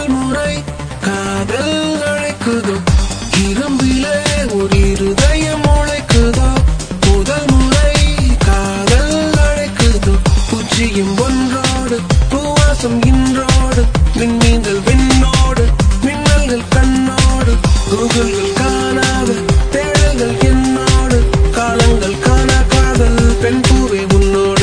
முறை காதல் அழைக்குதோ இரும்பிலே ஒரு இருதயம் உழைக்குதோ முதல் முறை காதல் அழைக்குதோ பூச்சியும் ஒன்றோடு பூவாசம் இன்றோடு விண்மீன்கள் விண்ணோடு மின்னல்கள் கண்ணோடு கூகுள்கள் காணாத தேடல்கள் என்னோடு காலங்கள் காணா காதல் பெண் பூவே உன்னோடு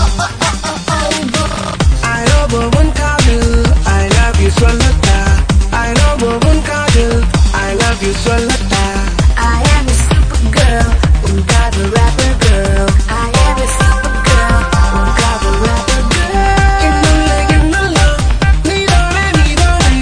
I love one காதல் I love you சொல்லட்டா I love one காதல் I love you சொல்லட்டா I am a super girl, un cover rapper girl. I am a super girl, un cover rapper girl. என்னுள்ள என்னெல்லாம் நீதானே நீதானே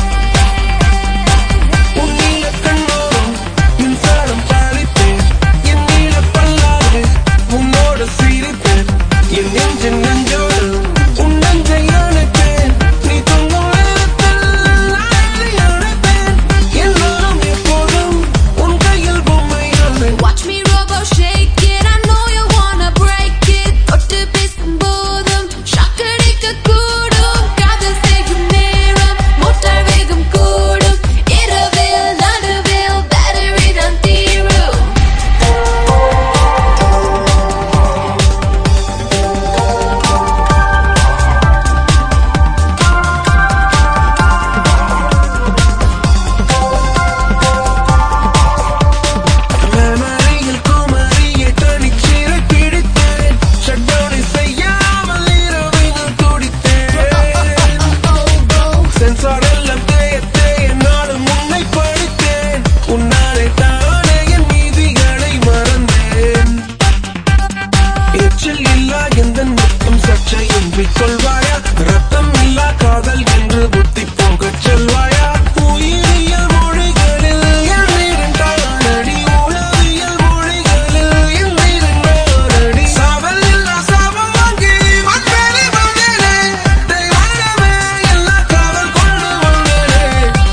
உன் நீல கண்ணோரம் மின்சாரம் பாலித்தேன் என் நீல பல்லாது உன்னோடு சிரித்தேன் என் நெஞ்சின் நெஞ்சோடு உன் நெஞ்சை அணைப்பேன் நீ தூங்கும் நேரத்தில் நாளை அணைப்பேன் எல்லாம் எப்போதும் உன் கையில் பொம்மையானே Watch me robo shake it, I know you wanna break it. தொட்டு பேசும்போதும் shock அடிக்க கூடும். காதல் செய்யும் நேரம் motor வேகம் கூடும். இரவில் நடுவில் battery தான் தீரும். மெமரியில் குமரியை தனிச்சிறை பிடித்தேன் ஷட்டவுனை செய்யாமல் இரவினில் துடித்தேன் சென்சார் எல்லாம் தேய தேய நாளும் உன்னை படித்தேன் உன்னாலே தானே என் நீதிகளை மறந்தேன் எச்சில் இல்லா எந்த நிற்கும் சர்ச்சையின்றி கொள்வாயா ரத்தம் இல்லா காதல் என்று புத்தி போகச் செல்வாயா உயிரியல் மொழிகளில் என் நீரின் தானடி உளவியல் மொழிகளில் என் நீரின் நானடி சாவல் இல்லா சாபம் வாங்கி வந்தேனே வந்தேனே தெய்வானமே எல்லா காதல் கொண்டு வந்தேனே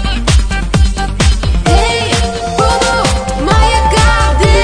Hey, robo, மயக்காதே.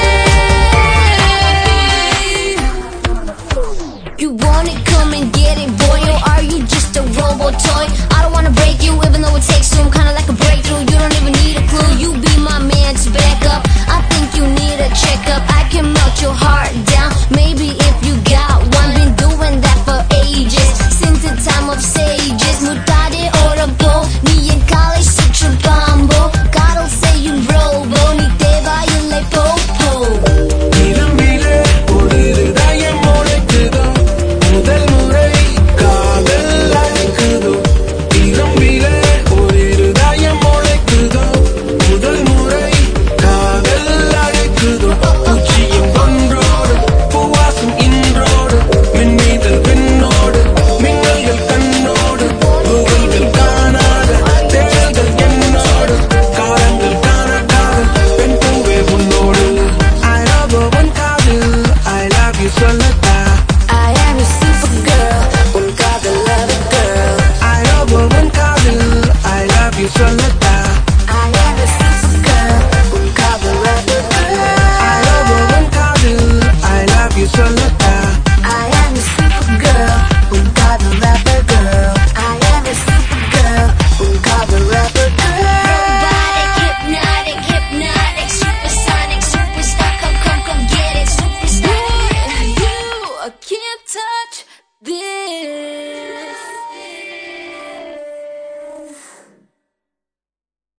You want it, come and get it, boy, or are you just a robot toy? I don't wanna break you, even though it takes some kinda like a breakthrough. You don't even need a clue, you be my man to back up. I think you need a checkup. I can melt your heart down. Maybe if you got one, been doing that for ages. Since the time of sages, mutare orabo, நீ என் காலை சுற்றும் பாம்போ. காதல் செய்யும் robo, நீ தேவையில்லை போ போ. இரும்பிலே ஒரு இருதயம் உழைக்குதோ முதல் முறை காதல் அழைக்குதோ இரும்பிலே ஒரு இருதயம் உழைக்குதோ முதல் முறை காதல் அழைக்குதோ பூச்சியும் ஒன்றோடு பூவாசம் இன்றோடு மின்மீதல் விண்ணோடு மின்னல்கள் கண்ணோடு புகழ்கள் காணாத தேடல்கள் என்னோடு காலங்கள் காண காதல் பெண் பூவே உன்னோடு I love one காதல் I love you சொல்லட்டா I am a super girl, un காதல் lover girl. I love one காதல் I love you சொல்லட்டா